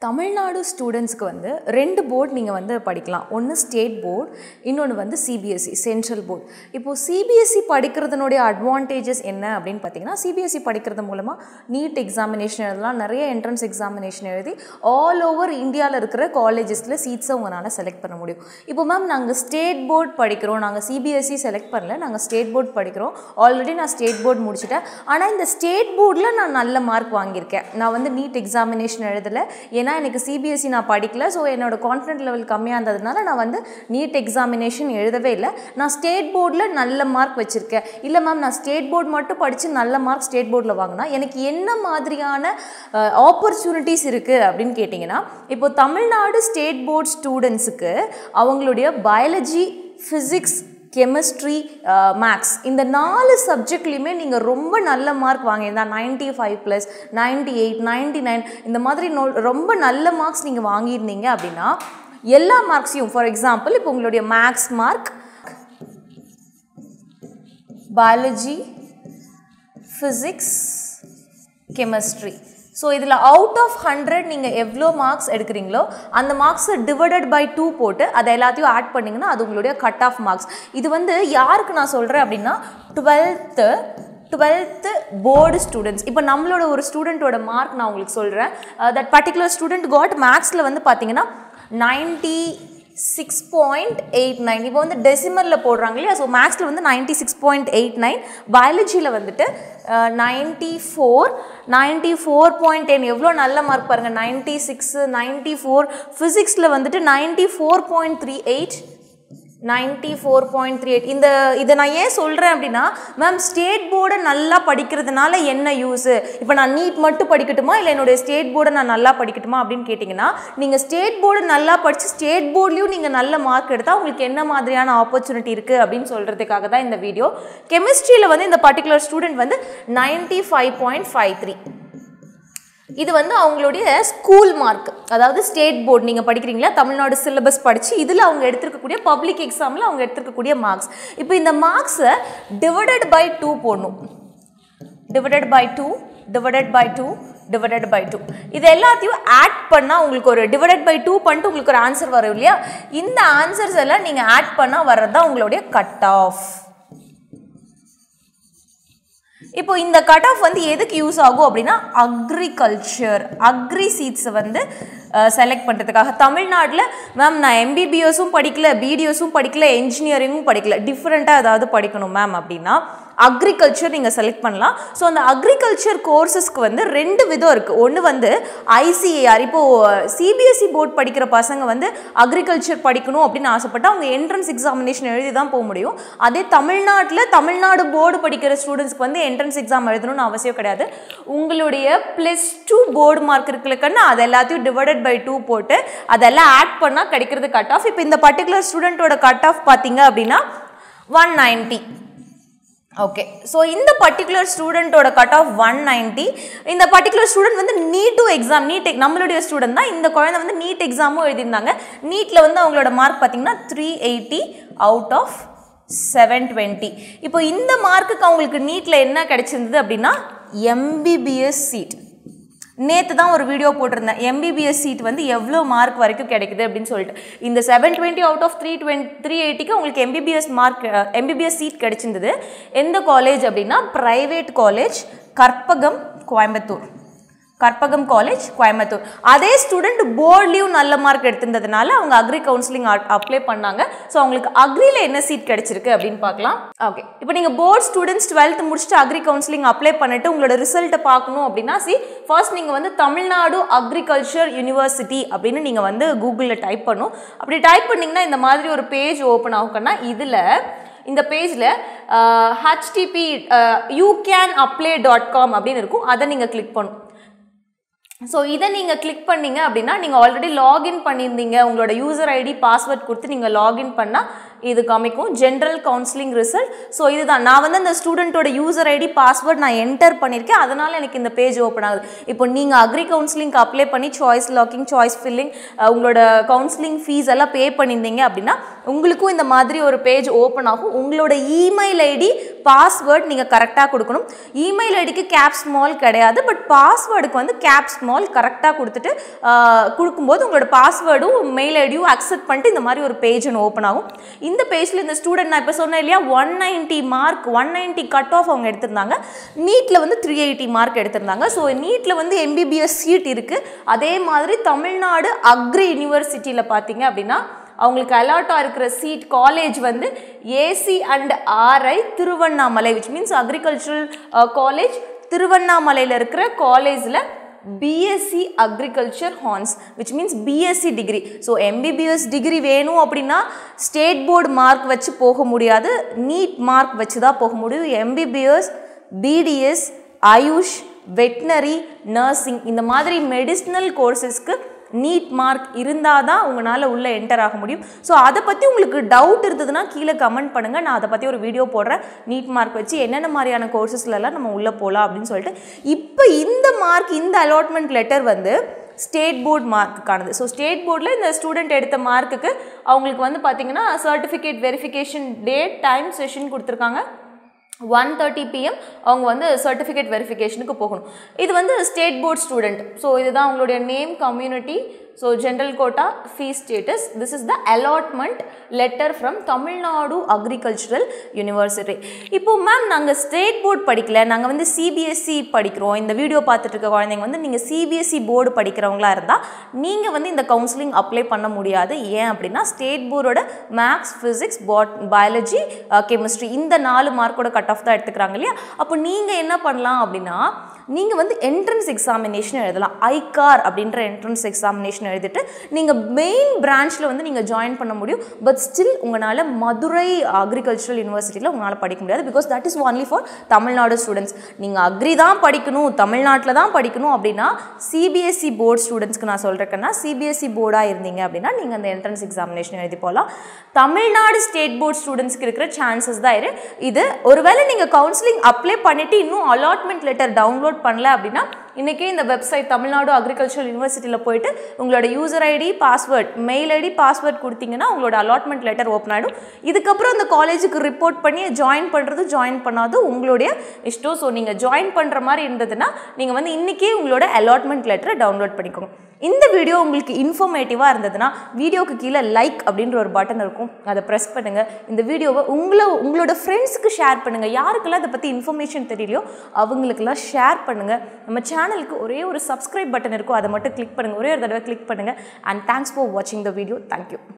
தமிழ்நாடு ஸ்டூடெண்ட்ஸ்க்கு வந்து ரெண்டு போர்டு நீங்கள் வந்து படிக்கலாம் ஒன்று ஸ்டேட் போர்டு இன்னொன்று வந்து சிபிஎஸ்சி சென்ட்ரல் போர்டு இப்போது சிபிஎஸ்சி படிக்கிறதுனுடைய அட்வான்டேஜஸ் என்ன அப்படின்னு பார்த்தீங்கன்னா சிபிஎஸ்சி படிக்கிறது மூலமாக நீட் எக்ஸாமினேஷன் எழுதலாம் நிறைய என்ட்ரன்ஸ் எக்ஸாமினேஷன் எழுதி ஆல் ஓவர் இந்தியாவில் இருக்கிற காலேஜஸில் சீட்ஸை உங்களால் செலக்ட் பண்ண முடியும் இப்போ மேம் நாங்கள் ஸ்டேட் போர்டு படிக்கிறோம் நாங்கள் சிபிஎஸ்சி செலக்ட் பண்ணல நாங்கள் ஸ்டேட் போர்டு படிக்கிறோம் ஆல்ரெடி நான் ஸ்டேட் போர்டு முடிச்சிட்டேன் ஆனால் இந்த ஸ்டேட் போர்டில் நான் நல்ல மார்க் வாங்கியிருக்கேன் நான் வந்து நீட் எக்ஸாமினேஷன் எழுதலை ஏன்னா எனக்கு சிபிஎஸ்சி நான் படிக்கல ஸோ என்னோட கான்ஃபிடென்ட் லெவல் கம்மியாக இருந்ததுனால நான் வந்து நீட் எக்ஸாமினேஷன் எழுதவே இல்லை நான் ஸ்டேட் போர்டில் நல்ல மார்க் வச்சுருக்கேன் இல்லை மேம் நான் ஸ்டேட் போர்டு மட்டும் படித்து நல்ல மார்க் ஸ்டேட் போர்டில் வாங்கினா எனக்கு என்ன மாதிரியான ஆப்பர்ச்சுனிட்டிஸ் இருக்குது அப்படின்னு கேட்டிங்கன்னா இப்போ தமிழ்நாடு ஸ்டேட் போர்ட் ஸ்டூடெண்ட்ஸுக்கு அவங்களுடைய பயாலஜி ஃபிசிக்ஸ் கெமிஸ்ட்ரி மேக்ஸ் இந்த நாலு சப்ஜெக்ட்லேயுமே நீங்கள் ரொம்ப நல்ல மார்க் வாங்கியிருந்தா ninety five plus ninety eight ninety nine இந்த மாதிரி நோ ரொம்ப நல்ல மார்க்ஸ் நீங்கள் வாங்கியிருந்தீங்க அப்படின்னா எல்லா மார்க்ஸையும் ஃபார் எக்ஸாம்பிள் இப்போ உங்களுடைய maths mark biology physics chemistry so இதில் அவுட் ஆஃப் ஹண்ட்ரட் நீங்கள் எவ்வளோ மார்க்ஸ் எடுக்கிறீங்களோ அந்த மார்க்ஸை டிவைடட் பை டூ போட்டு அதை எல்லாத்தையும் ஆட் பண்ணிங்கன்னா அது உங்களுடைய கட் ஆஃப் மார்க்ஸ் இது வந்து யாருக்கு நான் சொல்கிறேன் அப்படின்னா டுவெல்த்து டுவெல்த்து போர்டு ஸ்டூடெண்ட்ஸ் இப்போ நம்மளோட ஒரு ஸ்டூடெண்ட்டோட மார்க் நான் உங்களுக்கு சொல்கிறேன் தட் பர்டிகுலர் ஸ்டூடெண்ட் காட் மேக்ஸில் வந்து பார்த்தீங்கன்னா ninety six point eight nine இப்போ வந்து டெசிமலில் போடுறாங்க இல்லையா ஸோ மேக்ஸில் வந்து ninety six point eight nine பயாலஜியில் வந்துட்டு ninety four ninety four point ten எவ்வளோ நல்ல மார்க் பாருங்கள் நைன்ட்டி சிக்ஸு நைன்ட்டி ஃபோர் ஃபிசிக்ஸில் வந்துட்டு ninety four point three eight ninety four point three eight இந்த இதை நான் ஏன் சொல்கிறேன் அப்படின்னா மேம் ஸ்டேட் போர்டை நல்லா படிக்கிறதுனால என்ன யூஸு இப்போ நான் நீட் மட்டும் படிக்கட்டுமா இல்லை என்னுடைய ஸ்டேட் போர்டை நான் நல்லா படிக்கட்டுமா அப்படின்னு கேட்டிங்கன்னா நீங்கள் ஸ்டேட் போர்டு நல்லா படித்து ஸ்டேட் போர்ட்லேயும் நீங்கள் நல்ல மார்க் எடுத்தால் உங்களுக்கு என்ன மாதிரியான ஆப்பர்ச்சுனிட்டி இருக்குது அப்படின்னு சொல்கிறதுக்காக தான் இந்த வீடியோ கெமிஸ்ட்ரியில் வந்து இந்த பர்டிகுலர் ஸ்டூடெண்ட் வந்து ninety five point five three இது வந்து அவங்களுடைய ஸ்கூல் மார்க் அதாவது ஸ்டேட் போர்டு நீங்கள் படிக்கிறீங்களா தமிழ்நாடு சிலபஸ் படித்து இதில் அவங்க எடுத்திருக்கக்கூடிய பப்ளிக் எக்ஸாமில் அவங்க எடுத்திருக்கக்கூடிய மார்க்ஸ் இப்போ இந்த மார்க்ஸை டிவைடட் பை டூ போடணும் by by divided by by divided by by டூ இது எல்லாத்தையும் ஆட் பண்ணால் உங்களுக்கு ஒரு டிவைடட் பை டூ பண்ணிட்டு உங்களுக்கு ஒரு ஆன்சர் வரும் இல்லையா இந்த ஆன்சர்ஸ் எல்லாம் நீங்கள் ஆட் பண்ணால் வர்றது தான் உங்களுடைய கட் ஆஃப் இப்போ இந்த கட் ஆஃப் வந்து எதுக்கு யூஸ் ஆகும் அப்படின்னா அக்ரிகல்ச்சர் அக்ரி சீட்ஸை வந்து செலக்ட் பண்ணுறதுக்காக தமிழ்நாட்டில் மேம் நான் எம்பிபிஎஸும் படிக்கல பிடிஎஸும் படிக்கல என்ஜினியரிங்கும் படிக்கல டிஃப்ரெண்ட்டாக ஏதாவது படிக்கணும் மேம் அப்படின்னா அக்ரிகல்ச்சர் நீங்கள் செலக்ட் பண்ணலாம் ஸோ அந்த அக்ரிகல்ச்சர் கோர்சஸ்க்கு வந்து ரெண்டு விதம் இருக்குது ஒன்று வந்து ஐசிஏஆர் இப்போது சிபிஎஸ்சி போர்ட் படிக்கிற பசங்க வந்து அக்ரிகல்ச்சர் படிக்கணும் அப்படின்னு ஆசைப்பட்டால் அவங்க என்ட்ரன்ஸ் எக்ஸாமினேஷன் எழுதி தான் போக முடியும் அதே தமிழ்நாட்டில் தமிழ்நாடு போர்டு படிக்கிற ஸ்டூடெண்ட்ஸ்க்கு வந்து என்ட்ரன்ஸ் எக்ஸாம் எழுதணும்னு அவசியம் கிடையாது உங்களுடைய ப்ளஸ் டூ போர்டு மார்க் இருக்குல்லக்கன்னா அது எல்லாத்தையும் டிவைடட் பை டூ போட்டு அதெல்லாம் ஆட் பண்ணால் கிடைக்கிறது கட் ஆஃப் இப்போ இந்த பர்டிகுலர் ஸ்டூடெண்ட்டோட கட் ஆஃப் பார்த்தீங்க அப்படின்னா ஒன் நைன்ட்டி ஓகே ஸோ இந்த பர்டிகுலர் ஸ்டூடெண்ட்டோட கட் ஆஃப் ஒன் நைன்ட்டி இந்த பர்டிகுலர் ஸ்டூடெண்ட் வந்து நீட் டூ எக்ஸாம் நீட் நம்மளுடைய ஸ்டூடெண்ட் தான் இந்த குழந்தை வந்து நீட் எக்ஸாமும் எழுதியிருந்தாங்க நீட்டில் வந்து அவங்களோட மார்க் பார்த்தீங்கன்னா three eighty out of seven twenty இப்போ இந்த மார்க்குக்கு அவங்களுக்கு நீட்டில் என்ன கிடைச்சிருந்தது அப்படின்னா எம்பிபிஎஸ் சீட் நேற்று தான் ஒரு வீடியோ போட்டிருந்தேன் எம்பிபிஎஸ் சீட் வந்து எவ்வளோ மார்க் வரைக்கும் கிடைக்குது அப்படின்னு சொல்லிட்டு இந்த seven twenty out of three twenty three எயிட்டிக்கு உங்களுக்கு எம்பிபிஎஸ் மார்க் எம்பிபிஎஸ் சீட் கிடைச்சிருந்தது எந்த காலேஜ் அப்படின்னா private college Karpagam Coimbatore Karpagam college Coimbatore அதே ஸ்டூடெண்ட் போர்ட்லேயும் நல்ல மார்க் எடுத்திருந்ததுனால அவங்க அக்ரி கவுன்சிலிங் அப்ளை பண்ணாங்க ஸோ அவங்களுக்கு அக்ரியில் என்ன சீட் கிடைச்சிருக்கு அப்படின்னு பார்க்கலாம் ஓகே இப்போ நீங்கள் போர்ட் ஸ்டூடெண்ட்ஸ் டுவெல்த் முடிச்சுட்டு அக்ரி கவுன்சிலிங் அப்ளை பண்ணிட்டு உங்களோட ரிசல்ட்டை பார்க்கணும் அப்படின்னா சி ஃபர்ஸ்ட் நீங்கள் வந்து தமிழ்நாடு அக்ரிகல்ச்சர் யூனிவர்சிட்டி அப்படின்னு நீங்கள் வந்து கூகுளில் டைப் பண்ணும் அப்படி டைப் பண்ணிங்கன்னா இந்த மாதிரி ஒரு பேஜ் ஓப்பன் ஆகும்னா இதில் இந்த பேஜில் HTTP you can apply dot com அப்படின்னு இருக்கும் அதை நீங்கள் கிளிக் பண்ணும் ஸோ இதை நீங்கள் கிளிக் பண்ணீங்க அப்படின்னா நீங்கள் ஆல்ரெடி லாகின் பண்ணியிருந்தீங்க உங்களோட யூசர் ஐடி பாஸ்வேர்ட் கொடுத்து நீங்கள் லாகின் பண்ணால் இது காமிக்கும் ஜென்ரல் கவுன்சிலிங் ரிசல்ட் ஸோ இதுதான் நான் வந்து அந்த ஸ்டூடெண்ட்டோட யூசர் ஐடி பாஸ்வேர்ட் நான் என்டர் பண்ணியிருக்கேன் அதனால் எனக்கு இந்த பேஜ் ஓப்பன் ஆகுது இப்போ நீங்கள் அக்ரி கவுன்சிலிங்க்கு அப்ளை பண்ணி சாய்ஸ் லாக்கிங் சாய்ஸ் ஃபில்லிங் உங்களோட கவுன்சிலிங் ஃபீஸ் எல்லாம் பே பண்ணியிருந்தீங்க அப்படின்னா உங்களுக்கும் இந்த மாதிரி ஒரு பேஜ் ஓப்பன் ஆகும் உங்களோட இமெயில் ஐடி பாஸ்வேர்ட் நீங்கள் கரெக்டாக கொடுக்கணும் இமெயில் ஐடிக்கு கேப் ஸ்மால் கிடையாது பட் பாஸ்வேர்டுக்கு வந்து கேப் ஸ்மால் கரெக்டாக கொடுத்துட்டு ஆஹ், கொடுக்கும்போது உங்களோட பாஸ்வேர்டும் மெயில் ஐடியும் அக்செப்ட் பண்ணிட்டு இந்த மாதிரி ஒரு பேஜ் ஒன்று ஓப்பன் ஆகும் இந்த பேஜில் இந்த ஸ்டூடெண்ட் நான் இப்போ சொன்னேன் இல்லையா one ninety mark one ninety cut off அவங்க எடுத்திருந்தாங்க நீட்டில் வந்து த்ரீ எயிட்டி மார்க் எடுத்திருந்தாங்க ஸோ நீட்டில் வந்து எம்பிபிஎஸ் சீட் இருக்குது அதே மாதிரி தமிழ்நாடு அக்ரி யூனிவர்சிட்டியில் பார்த்தீங்க அப்படின்னா அவங்களுக்கு அலாட்டாக இருக்கிற சீட் காலேஜ் வந்து AC and RI Tiruvannamalai which means agricultural college திருவண்ணாமலையில் இருக்கிற காலேஜில் பிஎஸ்சி அக்ரிகல்ச்சர் ஹார்ன்ஸ் which means BSc degree so MBBS degree வேணும் அப்படின்னா ஸ்டேட் போர்டு மார்க் வச்சு போக முடியாது நீட் மார்க் வச்சு தான் போக முடியும் MBBS BDS AYUSH veterinary nursing இந்த மாதிரி மெடிசினல் கோர்சஸ்க்கு நீட் மார்க் இருந்தால் தான் உங்களால் உள்ளே என்டர் ஆக முடியும் ஸோ அதை பற்றி உங்களுக்கு டவுட் இருந்ததுன்னா கீழே கமெண்ட் பண்ணுங்கள் நான் அதை பற்றி ஒரு வீடியோ போடுறேன் நீட் மார்க் வச்சு என்னென்ன மாதிரியான கோர்சஸ்லலாம் நம்ம உள்ளே போகலாம் அப்படின்னு சொல்லிட்டு இப்போ இந்த மார்க் இந்த அலாட்மெண்ட் லெட்டர் வந்து ஸ்டேட் போர்ட் மார்க்குக்கானது ஸோ ஸ்டேட் போர்டில் இந்த ஸ்டூடெண்ட் எடுத்த மார்க்குக்கு அவங்களுக்கு வந்து பார்த்தீங்கன்னா certificate verification date time session கொடுத்துருக்காங்க ஒன் தேர்ட்டி பிஎம் அவங்க வந்து சர்டிஃபிகேட் வெரிஃபிகேஷனுக்கு போகணும் இது வந்து ஸ்டேட் போர்ட் ஸ்டூடெண்ட் ஸோ இதுதான் அவங்களுடைய name community so general quota fees status this is the allotment letter from Tamil Nadu agricultural university இப்போ மேம் நாங்கள் ஸ்டேட் போர்ட் படிக்கல நாங்கள் வந்து சிபிஎஸ்சி படிக்கிறோம் இந்த வீடியோ பார்த்துட்டு இருக்க குழந்தைங்க வந்து நீங்கள் சிபிஎஸ்சி போர்டு படிக்கிறவங்களா இருந்தால் நீங்கள் வந்து இந்த கவுன்சிலிங் அப்ளை பண்ண முடியாது ஏன் அப்படின்னா ஸ்டேட் போர்டோட maths physics bot biology chemistry இந்த நாலு மார்க்கோட கட் ஆஃப் தான் எடுத்துக்கிறாங்க இல்லையா அப்போ நீங்கள் என்ன பண்ணலாம் அப்படின்னா நீங்கள் வந்து என்ட்ரன்ஸ் எக்ஸாமினேஷன் எழுதலாம் ஐகார் அப்படின்ற என்ட்ரன்ஸ் எக்ஸாமினேஷன் எழுதிட்டு நீங்கள் மெயின் பிரான்ச்சில் வந்து நீங்கள் ஜாயின் பண்ண முடியும் பட் ஸ்டில் உங்களால் மதுரை அக்ரிகல்ச்சரல் யூனிவர்சிட்டியில் உங்களால் படிக்க முடியாது because that is only for Tamil Nadu students நீங்கள் அக்ரி தான் படிக்கணும் தமிழ்நாட்டில் தான் படிக்கணும் அப்படின்னா சிபிஎஸ்சி போர்ட் ஸ்டூடெண்ட்ஸ்க்கு நான் சொல்கிறேன்னா சிபிஎஸ்சி போர்டாக இருந்தீங்க அப்படின்னா நீங்கள் அந்த என்ட்ரன்ஸ் எக்ஸாமினேஷன் எழுதி போகலாம் தமிழ்நாடு ஸ்டேட் போர்ட் ஸ்டூடெண்ட்ஸ்க்கு இருக்கிற சான்சஸ் தான் இரு இது ஒருவேளை நீங்கள் கவுன்சிலிங் அப்ளை பண்ணிவிட்டு இன்னும் அலாட்மெண்ட் லெட்டர் டவுன்லோட் பண்ணல அப்படின்னா இன்றைக்கே இந்த வெப்சைட் தமிழ்நாடு அக்ரிகல்ச்சரல் யூனிவர்சிட்டியில் போயிட்டு உங்களோட user ID password mail ID password கொடுத்தீங்கன்னா உங்களோட அலாட்மெண்ட் லெட்டர் ஓப்பன் ஆகிடும் இதுக்கப்புறம் அந்த காலேஜுக்கு ரிப்போர்ட் பண்ணி ஜாயின் பண்ணுறது ஜாயின் பண்ணாது உங்களுடைய இஷ்டம் ஸோ நீங்கள் ஜாயின் பண்ணுற மாதிரி இருந்ததுன்னா நீங்கள் வந்து இன்றைக்கே உங்களோட அலாட்மெண்ட் லெட்டரை டவுன்லோட் பண்ணிக்கோங்க இந்த வீடியோ உங்களுக்கு இன்ஃபர்மேட்டிவாக இருந்ததுன்னா வீடியோக்கு கீழே லைக் அப்படின்ற ஒரு பட்டன் இருக்கும் அதை ப்ரெஸ் பண்ணுங்கள் இந்த வீடியோவை உங்களை உங்களோட ஃப்ரெண்ட்ஸுக்கு ஷேர் பண்ணுங்கள் யாருக்கெல்லாம் இதை பற்றி இன்ஃபர்மேஷன் தெரியலையோ அவங்களுக்கெல்லாம் ஷேர் பண்ணுங்கள் நம்ம சேனலுக்கு ஒரே ஒரு சப்ஸ்கிரைப் பட்டன் இருக்கும் அதை மட்டும் கிளிக் பண்ணுங்கள் ஒரே ஒரு தடவை கிளிக் பண்ணுங்கள் அண்ட் தேங்க்ஸ் ஃபார் வாட்சிங் த வீடியோ தேங்க்யூ